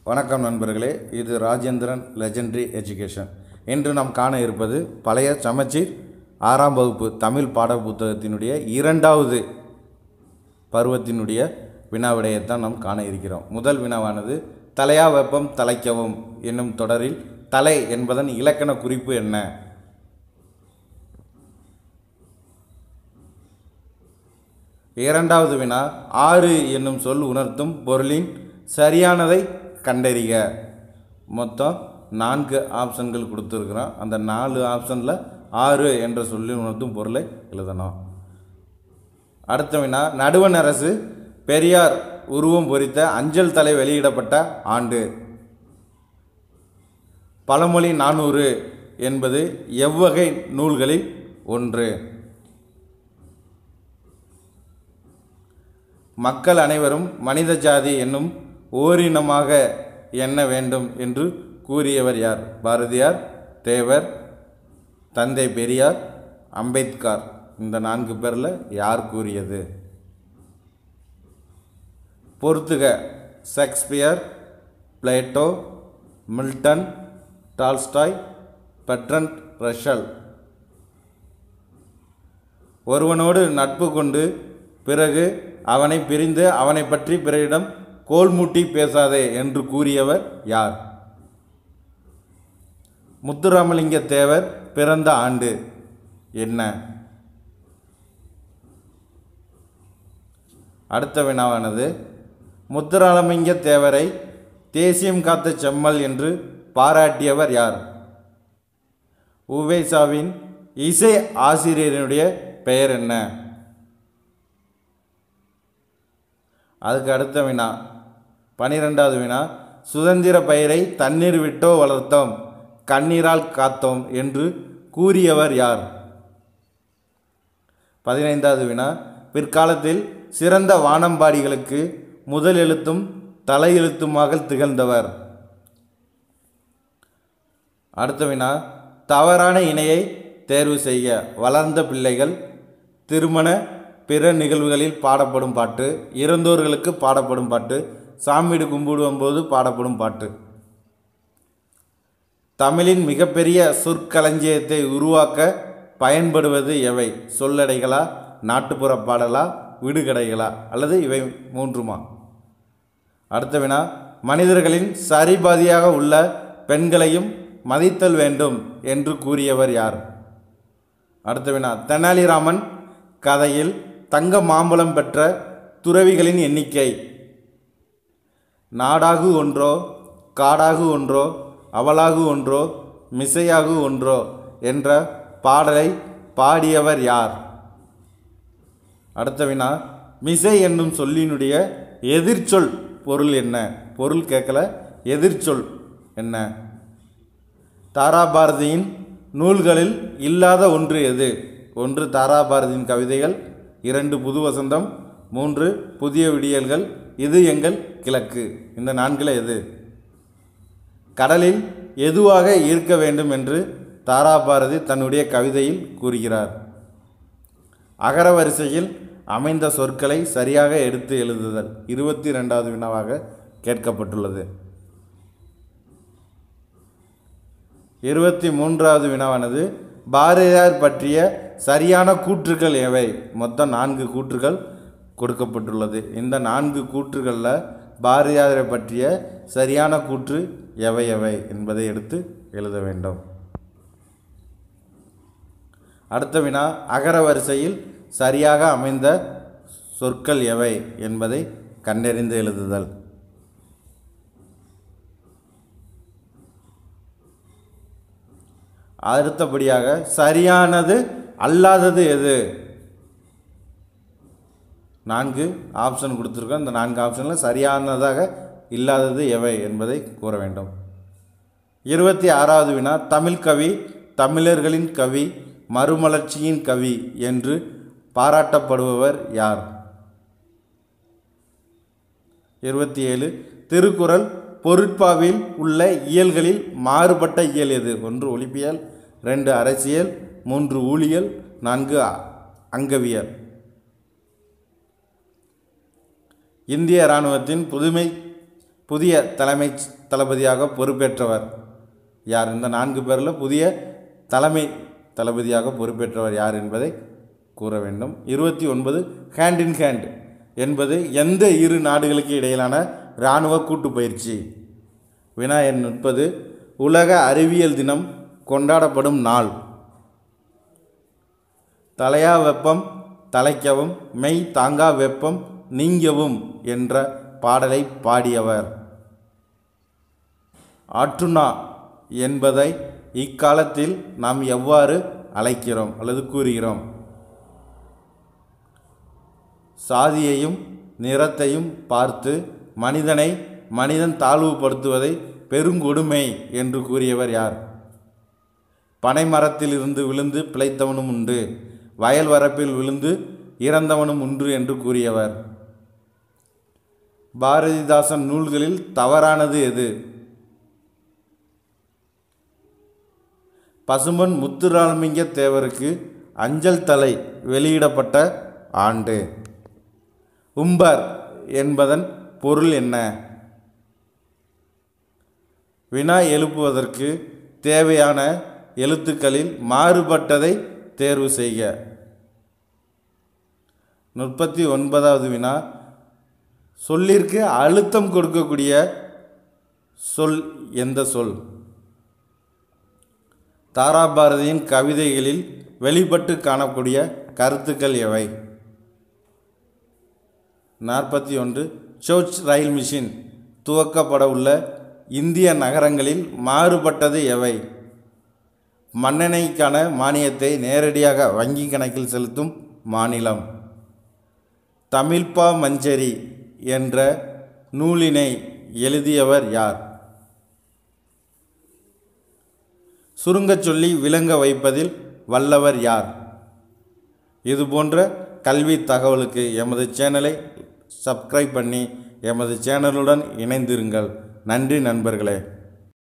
வணக்கம் நண்பர்களே இது ராஜேந்திரன் லெஜெண்டரி எஜுகேஷன் இன்று நாம் காண இருப்பது பழைய சமச்சீர் ஆறாம் வகுப்பு தமிழ் பாட புத்தகத்தினுடைய இரண்டாவது பருவத்தினுடைய வினாவிடையைத்தான் நாம் காண இருக்கிறோம் முதல் வினாவானது தலையா வெப்பம் தலைக்கவும் என்னும் தொடரில் தலை என்பதன் இலக்கண குறிப்பு என்ன இரண்டாவது வினா ஆறு என்னும் சொல் உணர்த்தும் பொருளின் சரியானதை கண்டறிக மொத்தம் நான்கு ஆப்ஷன்கள் கொடுத்துருக்குறோம் அந்த நாலு ஆப்ஷனில் ஆறு என்ற சொல்லில் உணர்த்தும் பொருளை எழுதணும் அடுத்த வினா நடுவண் அரசு பெரியார் உருவம் பொறித்த அஞ்சல் தலை வெளியிடப்பட்ட ஆண்டு பழமொழி நானூறு என்பது எவ்வகை நூல்களில் ஒன்று மக்கள் அனைவரும் மனித ஜாதி என்னும் ஓரினமாக எண்ண வேண்டும் என்று கூறியவர் யார் பாரதியார் தேவர் தந்தை பெரியார் அம்பேத்கர் இந்த நான்கு பேரில் யார் கூறியது பொறுத்துக Shakespeare Plato Milton Tolstoy Bertrand Russell ஒருவனோடு நட்பு கொண்டு பிறகு அவனை பிரிந்து அவனை பற்றி பிறரிடம் கோல் மூட்டி பேசாதே என்று கூறியவர் யார் முத்துராமலிங்க தேவர் பிறந்த ஆண்டு என்ன அடுத்த வினாவானது முத்துராமலிங்க தேவரை தேசியம் காத்த செம்மல் என்று பாராட்டியவர் யார் உவேசாவின் இசை ஆசிரியரினுடைய பெயர் என்ன அதுக்கு அடுத்த வினா பனிரெண்டாவது வினா சுதந்திர பயிரை தண்ணீர் விட்டோ வளர்த்தோம் கண்ணீரால் காத்தோம் என்று கூறியவர் யார் பதினைந்தாவது வினா பிற்காலத்தில் சிறந்த வானம்பாடிகளுக்கு முதல் எழுத்தும் தலை எழுத்துமாக திகழ்ந்தவர் அடுத்த வினா தவறான இணையை தேர்வு செய்ய வளர்ந்த பிள்ளைகள் திருமண பிற நிகழ்வுகளில் பாடப்படும் பாட்டு இறந்தோர்களுக்கு பாடப்படும் பாட்டு சாமிடு கும்பிடுவோம் போது பாடப்படும் பாட்டு தமிழின் மிகப்பெரிய சொற்களஞ்சியத்தை உருவாக்க பயன்படுவது எவை சொல்லடைகளா நாட்டுப்புற பாடலா விடுகடைகளா அல்லது இவை மூன்றுமா அடுத்த வினா மனிதர்களின் சரிபாதியாக உள்ள பெண்களையும் மதித்தல் வேண்டும் என்று கூறியவர் யார் அடுத்த வினா தெனாலிராமன் கதையில் தங்க மாம்பழம் பெற்ற துறவிகளின் எண்ணிக்கை நாடாகு ஒன்றோ காடாகு ஒன்றோ அவளாகு ஒன்றோ மிசையாகு ஒன்றோ என்ற பாடலை பாடியவர் யார் அடுத்த வினா மிசை என்னும் சொல்லினுடைய எதிர்ச்சொல் பொருள் என்ன பொருள் கேட்கல எதிர்ச்சொல் என்ன தாராபாரதியின் நூல்களில் இல்லாத ஒன்று எது ஒன்று தாராபாரதியின் கவிதைகள் இரண்டு புது வசந்தம் மூன்று புதிய விடியல்கள் இது எங்கள் கிழக்கு இந்த நான்கில் எது கடலில் எதுவாக இருக்க வேண்டும் என்று தாராபாரதி தன்னுடைய கவிதையில் கூறுகிறார் அகர வரிசையில் அமைந்த சொற்களை சரியாக எடுத்து எழுதுதல் இருபத்தி ரெண்டாவது வினாவாக கேட்கப்பட்டுள்ளது இருபத்தி மூன்றாவது வினாவானது பாரதியார் பற்றிய சரியான கூற்றுகள் எவை மொத்தம் நான்கு கூற்றுகள் கொடுக்கப்பட்டுள்ளது இந்த நான்கு கூற்றுகளில் பாரதியாரை பற்றிய சரியான கூற்று எவை எவை என்பதை எடுத்து எழுத வேண்டும் அடுத்த வினா அகர வரிசையில் சரியாக அமைந்த சொற்கள் எவை என்பதை கண்டறிந்து எழுதுதல் அடுத்தபடியாக சரியானது அல்லாதது எது நான்கு ஆப்ஷன் கொடுத்துருக்கோம் இந்த நான்கு ஆப்ஷனில் சரியானதாக இல்லாதது எவை என்பதை கூற வேண்டும் இருபத்தி ஆறாவது வினா தமிழ் கவி தமிழர்களின் கவி மறுமலர்ச்சியின் கவி என்று பாராட்டப்படுபவர் யார் இருபத்தி ஏழு திருக்குறள் பொருட்பாவில் உள்ள இயல்களில் மாறுபட்ட இயல் எது ஒன்று ஒலிப்பியல் ரெண்டு அரசியல் மூன்று ஊழியல் நான்கு அங்கவியல் இந்திய இராணுவத்தின் புதுமை புதிய தலைமை தளபதியாக பொறுப்பேற்றவர் யார் இந்த நான்கு பேரில் புதிய தலைமை தளபதியாக பொறுப்பேற்றவர் யார் என்பதை கூற வேண்டும் இருபத்தி ஒன்பது ஹேண்ட் இன் ஹேண்ட் என்பது எந்த இரு நாடுகளுக்கு இடையிலான இராணுவ கூட்டுப் பயிற்சி வினா எண் முப்பது உலக அறிவியல் தினம் கொண்டாடப்படும் நாள் தலையா வெப்பம் தலைக்கவும் மெய் தாங்கா வெப்பம் நீங்கவும் என்ற பாடலை பாடியவர் ஆற்றுனா என்பதை இக்காலத்தில் நாம் எவ்வாறு அழைக்கிறோம் அல்லது கூறுகிறோம் சாதியையும் நிறத்தையும் பார்த்து மனிதனை மனிதன் தாழ்வுபடுத்துவதை பெருங்கொடுமை என்று கூறியவர் யார் பனைமரத்திலிருந்து விழுந்து பிழைத்தவனும் உண்டு வயல் வரப்பில் விழுந்து இறந்தவனும் உண்டு என்று கூறியவர் பாரதிதாசன் நூல்களில் தவறானது எது பசும்பொன் முத்துராமலிங்க தேவருக்கு அஞ்சல் தலை வெளியிடப்பட்ட ஆண்டு உம்பர் என்பதன் பொருள் என்ன வினா எழுப்புவதற்கு தேவையான எழுத்துக்களில் மாறுபட்டதை தேர்வு செய்க முப்பத்தி ஒன்பதாவது வினா சொல்லிற்கு அழுத்தம் கொடுக்கக்கூடிய சொல் எந்த சொல் தாராபாரதியின் கவிதைகளில் வெளிப்பட்டு காணக்கூடிய கருத்துக்கள் எவை நாற்பத்தி ஒன்று சோச் ரயில் மிஷின் துவக்கப்பட உள்ள இந்திய நகரங்களில் மாறுபட்டது எவை மண்ணெண்ணெய்க்கான மானியத்தை நேரடியாக வங்கி கணக்கில் செலுத்தும் மாநிலம் தமிழ்ப்பா மஞ்சரி என்ற நூலினை எழுதியவர் யார் சுருங்கச் சொல்லி விளங்க வைப்பதில் வல்லவர் யார் இது போன்ற கல்வி தகவலுக்கு எமது சேனலை சப்ஸ்கிரைப் பண்ணி எமது சேனலுடன் இணைந்திருங்கள் நன்றி நண்பர்களே